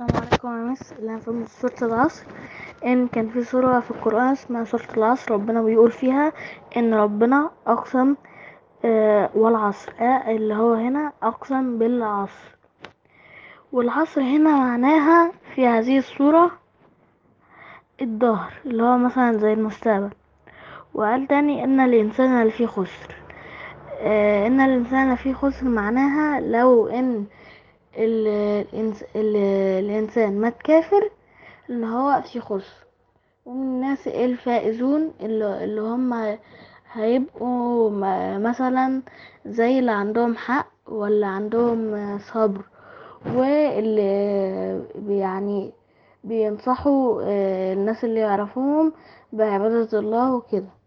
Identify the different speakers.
Speaker 1: السلام عليكم يا مس اللي هنفهم سورة العصر ان كان في سورة في القرآن اسمها سورة العصر ربنا بيقول فيها ان ربنا اقسم آه والعصر آه اللي هو هنا اقسم بالعصر والعصر هنا معناها في هذه السورة الظهر اللي هو مثلا زي المستقبل وقال تاني ان الانسان لفي خسر آه ان الانسان لفي خسر معناها لو ان ال الإنس... ال الإنسان مات كافر اللي هو في خسر ومن الناس الفائزون اللي, اللي هم هيبقوا م- مثلا زي اللي عندهم حق ولا عندهم صبر واللي يعني بينصحوا آه، الناس اللي يعرفوهم بعبادة الله وكده